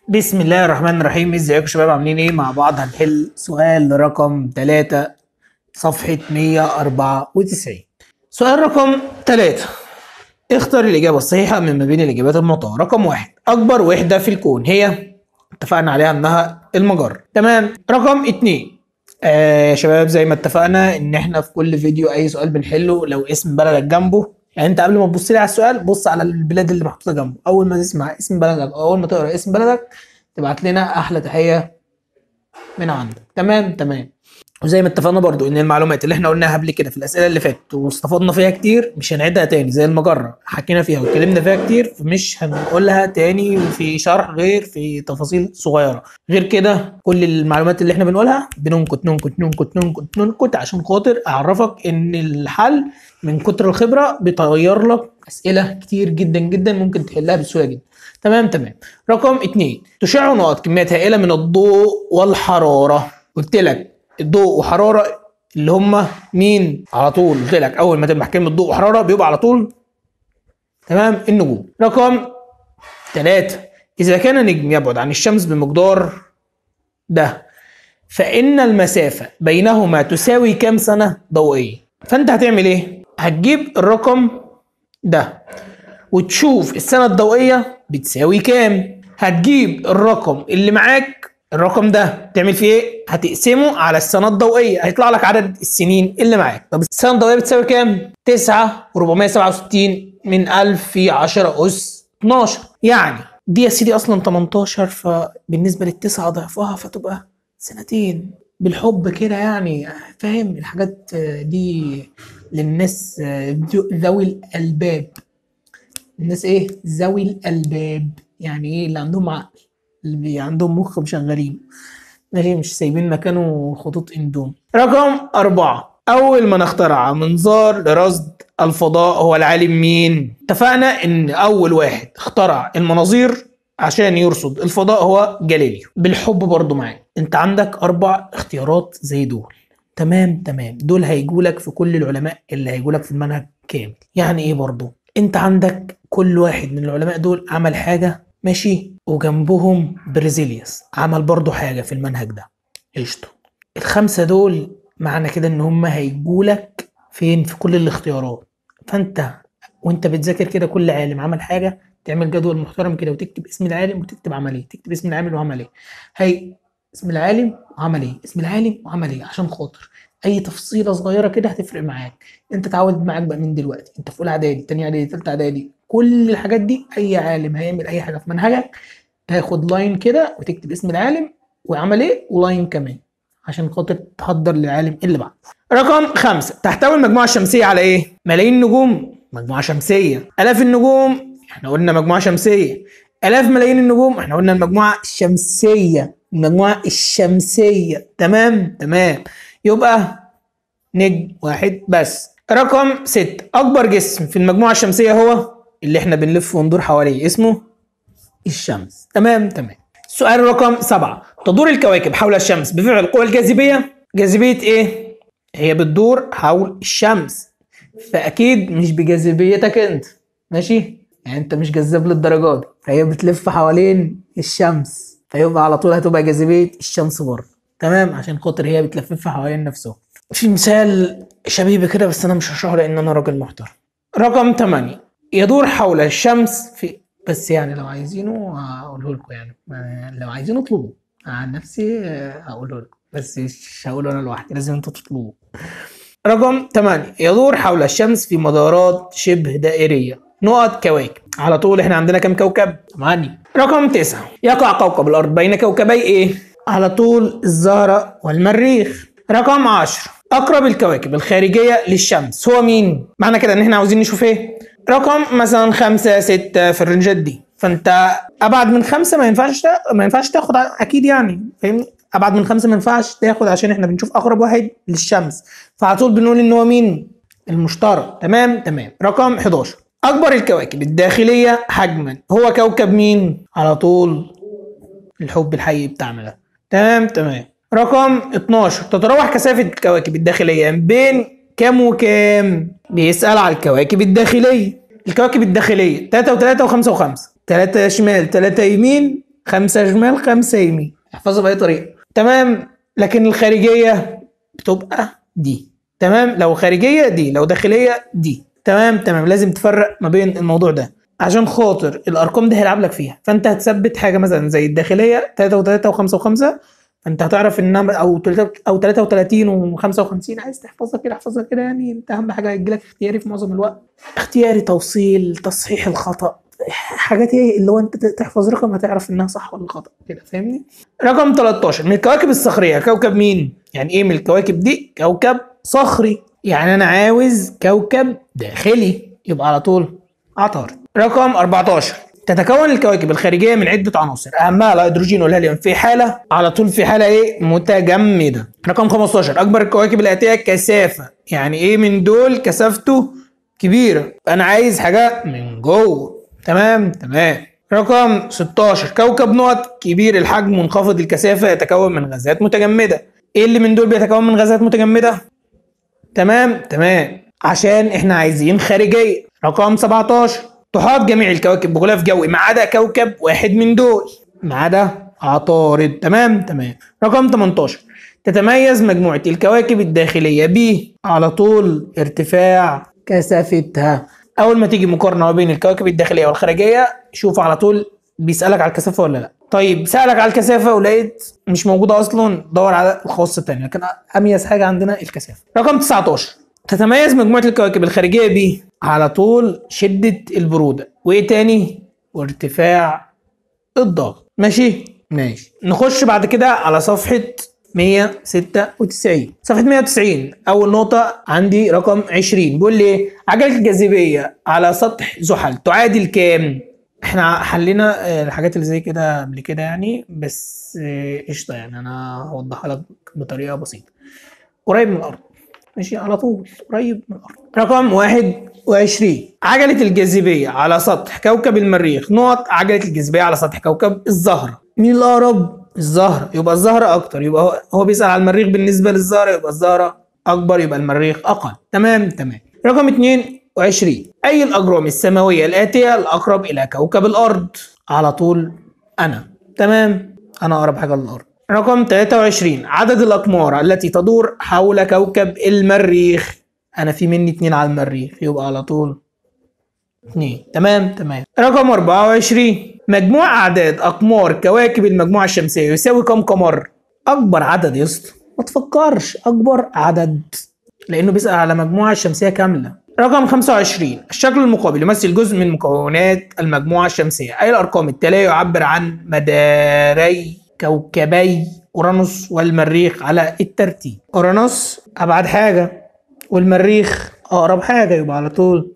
بسم الله الرحمن الرحيم ازيكم يا شباب عاملين ايه مع بعض هنحل سؤال رقم 3 صفحة 194 سؤال رقم 3 اختر الإجابة الصحيحة من ما بين الإجابات المعطاة رقم واحد أكبر وحدة في الكون هي اتفقنا عليها إنها المجرة تمام رقم اتنين آه يا شباب زي ما اتفقنا إن إحنا في كل فيديو أي سؤال بنحله لو اسم بلدك جنبه يعني انت قبل ما تبص لي على السؤال بص على البلاد اللي محطوطه جنبه اول ما تسمع اسم بلدك او اول ما تقرا اسم بلدك تبعت لنا احلى تحيه من عندك تمام تمام وزي ما اتفقنا برضو ان المعلومات اللي احنا قلناها قبل كده في الاسئله اللي فاتت واستفدنا فيها كتير مش هنعيدها تاني زي المجره حكينا فيها واتكلمنا فيها كتير فمش هنقولها تاني في شرح غير في تفاصيل صغيره غير كده كل المعلومات اللي احنا بنقولها بننكت ننكت ننكت ننكت ننكت عشان خاطر اعرفك ان الحل من كتر الخبره بيطير لك اسئله كتير جدا جدا ممكن تحلها بسهوله جدا تمام تمام رقم اتنين تشع نقط كميات هائله من الضوء والحراره قلت لك الضوء وحراره اللي هم مين على طول قلت لك اول ما تبقى كلمه ضوء وحراره بيبقى على طول تمام النجوم رقم ثلاثة إذا كان نجم يبعد عن الشمس بمقدار ده فإن المسافة بينهما تساوي كام سنة ضوئية فأنت هتعمل إيه؟ هتجيب الرقم ده وتشوف السنة الضوئية بتساوي كام هتجيب الرقم اللي معاك الرقم ده تعمل فيه ايه؟ هتقسمه على السنة الضوئية هيطلع لك عدد السنين اللي معاك طب السنة الضوئية بتساوي كام؟ 9 و467 من 1000 في 10 أس 12 يعني دي يا سيدي أصلا 18 فبالنسبة للتسعة ضعفها فتبقى سنتين بالحب كده يعني فاهم الحاجات دي للناس ذوي الألباب الناس ايه ذوي الألباب يعني ايه اللي عندهم عقل اللي عندهم مخ مشغلين ماشي مش سايبين مكانه خطوط اندوم رقم أربعة أول من اخترع منظار لرصد الفضاء هو العالم مين؟ اتفقنا إن أول واحد اخترع المناظير عشان يرصد الفضاء هو جاليليو بالحب برضو معاك انت عندك أربع اختيارات زي دول تمام تمام دول هيجولك في كل العلماء اللي هيجولك في المنهج كامل يعني ايه برضو انت عندك كل واحد من العلماء دول عمل حاجة ماشي وجنبهم بريزيليوس عمل برضو حاجة في المنهج ده قشطة الخمسة دول معنى كده ان هم هيجولك فين في كل الاختيارات فانت وانت بتذاكر كده كل عالم عمل حاجة تعمل جدول محترم كده وتكتب اسم العالم وتكتب عمل ايه تكتب اسم العامل وعمل ايه هي اسم العالم وعمل ايه اسم العالم وعمل ايه عشان خاطر اي تفصيله صغيره كده هتفرق معاك انت تعود معاك بقى من دلوقتي انت في اولى اعدادي تانية اعدادي تالتة اعدادي كل الحاجات دي اي عالم هيعمل اي حاجه في منهجك تاخد لاين كده وتكتب اسم العالم وعمل ايه ولاين كمان عشان خاطر تحضر للعالم اللي بعده رقم خمسة تحتوي المجموعة الشمسية على ايه؟ ملايين نجوم مجموعة شمسية آلاف النجوم احنا قلنا مجموعة شمسية آلاف ملايين النجوم احنا قلنا المجموعة الشمسية المجموعة الشمسية تمام تمام يبقى نجم واحد بس رقم ستة أكبر جسم في المجموعة الشمسية هو اللي احنا بنلف وندور حواليه اسمه الشمس تمام تمام سؤال رقم سبعة تدور الكواكب حول الشمس بفعل القوى الجاذبية جاذبية ايه؟ هي بتدور حول الشمس فأكيد مش بجاذبيتك انت ماشي؟ يعني انت مش جذاب للدرجة دي فهي بتلف حوالين الشمس فيبقى على طول هتبقى جاذبية الشمس برضه تمام عشان خاطر هي بتلففها حوالين نفسها في مثال شبيه كده بس انا مش هشرحه لان انا راجل محترم رقم 8 يدور حول الشمس في بس يعني لو عايزينه هقوله لكم يعني لو عايزينه اطلبوا عن نفسي هقوله لكم بس مش هقوله انا لوحدي لازم انتوا تطلبوه رقم 8 يدور حول الشمس في مدارات شبه دائرية نقط كواكب على طول احنا عندنا كام كوكب؟ 8 رقم 9 يقع كوكب الارض بين كوكبي ايه؟ على طول الزهرة والمريخ رقم 10 اقرب الكواكب الخارجيه للشمس هو مين معنى كده ان احنا عاوزين نشوف ايه رقم مثلا خمسة ستة في الرنجات دي فانت ابعد من خمسة ما ينفعش تا... ما ينفعش تاخد اكيد يعني فاهمني ابعد من خمسة ما ينفعش تاخد عشان احنا بنشوف اقرب واحد للشمس فعلى طول بنقول ان هو مين المشتري تمام تمام رقم 11 اكبر الكواكب الداخليه حجما هو كوكب مين على طول الحب الحقيقي بتاعنا ده تمام تمام رقم 12 تتراوح كثافة الكواكب الداخلية بين كام وكام؟ بيسأل على الكواكب الداخلية الكواكب الداخلية 3 و3 و5 و5 3 شمال 3 يمين خمسة شمال خمسة يمين احفظها بأي طريقة تمام لكن الخارجية بتبقى دي تمام لو خارجية دي لو داخلية دي تمام تمام لازم تفرق ما بين الموضوع ده عشان خاطر الارقام دي هيلعب لك فيها فانت هتثبت حاجه مثلا زي الداخليه 3 و3 و5 و5 فانت هتعرف انها او تلاتة- او 33 و55 عايز تحفظها كده احفظها كده يعني انت اهم حاجه هيجيلك اختياري في معظم الوقت اختياري توصيل تصحيح الخطا حاجات ايه اللي هو انت تحفظ رقم هتعرف انها صح ولا خطا كده فاهمني رقم 13 من الكواكب الصخريه كوكب مين يعني ايه من الكواكب دي كوكب صخري يعني انا عاوز كوكب داخلي يبقى على طول عطارد رقم 14 تتكون الكواكب الخارجيه من عده عناصر اهمها الهيدروجين والهيليوم في حاله على طول في حاله ايه متجمده رقم 15 اكبر الكواكب الاتيه كثافه يعني ايه من دول كثافته كبيره انا عايز حاجه من جوه تمام تمام رقم 16 كوكب نقط كبير الحجم منخفض الكثافه يتكون من غازات متجمده ايه اللي من دول بيتكون من غازات متجمده تمام تمام عشان احنا عايزين خارجيه رقم 17 تحاط جميع الكواكب بغلاف جوي ما عدا كوكب واحد من دول ما عدا عطارد تمام تمام رقم 18 تتميز مجموعة الكواكب الداخلية ب على طول ارتفاع كثافتها أول ما تيجي مقارنة ما بين الكواكب الداخلية والخارجية شوف على طول بيسألك على الكثافة ولا لا طيب سألك على الكثافة ولقيت مش موجودة أصلا دور على الخاص التاني لكن أميز حاجة عندنا الكثافة رقم 19 تتميز مجموعة الكواكب الخارجية ب على طول شدة البرودة وإيه تاني وارتفاع الضغط ماشي ماشي نخش بعد كده على صفحة 196 صفحة 190 أول نقطة عندي رقم 20 بيقول لي عجلة الجاذبية على سطح زحل تعادل كام؟ احنا حلينا آه، الحاجات اللي زي كده قبل كده يعني بس آه، قشطة يعني أنا هوضحها لك بطريقة بسيطة قريب من الأرض ماشي على طول قريب من الأرض رقم 21 عجلة الجاذبية على سطح كوكب المريخ نقط عجلة الجاذبية على سطح كوكب الزهرة مين الأقرب؟ الزهرة يبقى الزهرة أكتر يبقى هو, هو بيسأل على المريخ بالنسبة للزهرة يبقى الزهرة أكبر يبقى المريخ أقل تمام تمام رقم 22 أي الأجرام السماوية الآتية الأقرب إلى كوكب الأرض على طول أنا تمام أنا أقرب حاجة للأرض رقم 23 عدد الأقمار التي تدور حول كوكب المريخ أنا في مني اتنين على المريخ يبقى على طول اتنين تمام تمام رقم 24 مجموع أعداد أقمار كواكب المجموعة الشمسية يساوي كم قمر؟ أكبر عدد يا اسطى ما تفكرش أكبر عدد لأنه بيسأل على مجموعة الشمسية كاملة رقم 25 الشكل المقابل يمثل جزء من مكونات المجموعة الشمسية أي الأرقام التالية يعبر عن مداري كوكبي أورانوس والمريخ على الترتيب أورانوس أبعد حاجة والمريخ أقرب حاجة يبقى على طول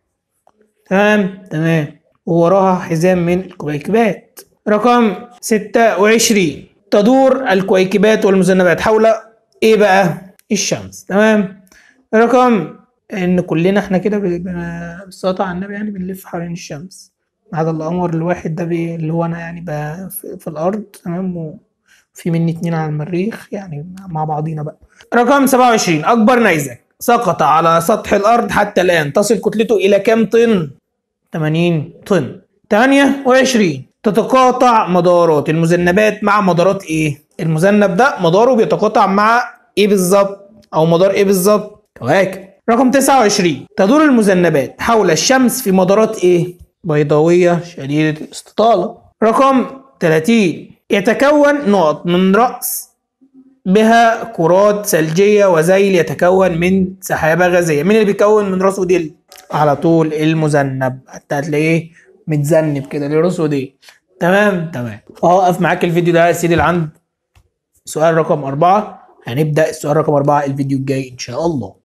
تمام تمام ووراها حزام من الكويكبات رقم 26 تدور الكويكبات والمذنبات حول ايه بقى الشمس تمام رقم ان كلنا احنا كده ب- ب- بالصلاة على النبي يعني بنلف حوالين الشمس ما عدا القمر الواحد ده بي- اللي هو انا يعني ب- في في الارض تمام وفي مني اتنين على المريخ يعني مع بعضينا بقى رقم 27 اكبر نيزك سقط على سطح الارض حتى الان تصل كتلته الى كام طن 80 طن 28 تتقاطع مدارات المذنبات مع مدارات ايه المذنب ده مداره بيتقاطع مع ايه بالظبط او مدار ايه بالظبط كواكب رقم 29 تدور المذنبات حول الشمس في مدارات ايه بيضاوية شديدة الاستطالة رقم 30 يتكون نقط من رأس بها كرات ثلجية وزيل يتكون من سحابة غازية مين اللي بيكون من راسه ديل على طول المذنب حتى هتلاقيه متذنب كده ليه راسه ديل تمام تمام اوقف معاك الفيديو ده يا سيدي العند سؤال رقم أربعة هنبدأ السؤال رقم أربعة الفيديو الجاي إن شاء الله